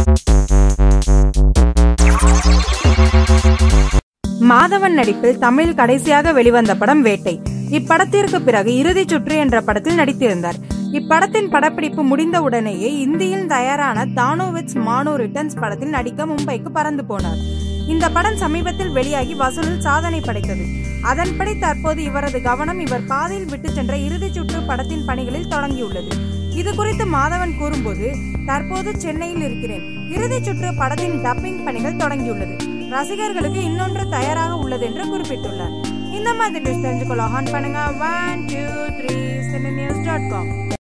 மாதவன் நடிப்பில் தமிழில் கடைசியாக வெளிவந்த படம் வேட்டை இப்படத்திற்கு பிறகு இறுதிச் சுற்று என்ற படத்தில் நடித்திருந்தார் இப்படத்தின் படப்பிடிப்பு முடிந்த உடனேயே இந்தியில் தயாரான தானோவிட்ஸ் மானோ ரிட்டர்ன்ஸ் படத்தில் நடிக்க மும்பைக்கு பறந்து போனார் இந்த படம் சமீபத்தில் வெளியாகி வசூலில் சாதனை படைத்தது அதன்படி தற்போது இவரது கவனம் இவர் பாதையில் விட்டு சென்ற இறுதிச் சுற்று படத்தின் பணிகளில் தொடங்கியுள்ளது இது குறித்து மாதவன் கூறும்போது தற்போது சென்னையில் இருக்கிறேன் இறுதிச் சுற்று படத்தின் டப்பிங் பணிகள் தொடங்கியுள்ளது ரசிகர்களுக்கு இன்னொன்று தயாராக உள்ளது என்று குறிப்பிட்டுள்ளார் இந்த மாதிரி நியூஸ் தெரிஞ்சுக்கொள்ள ஆன் பண்ணுங்க one two three news dot com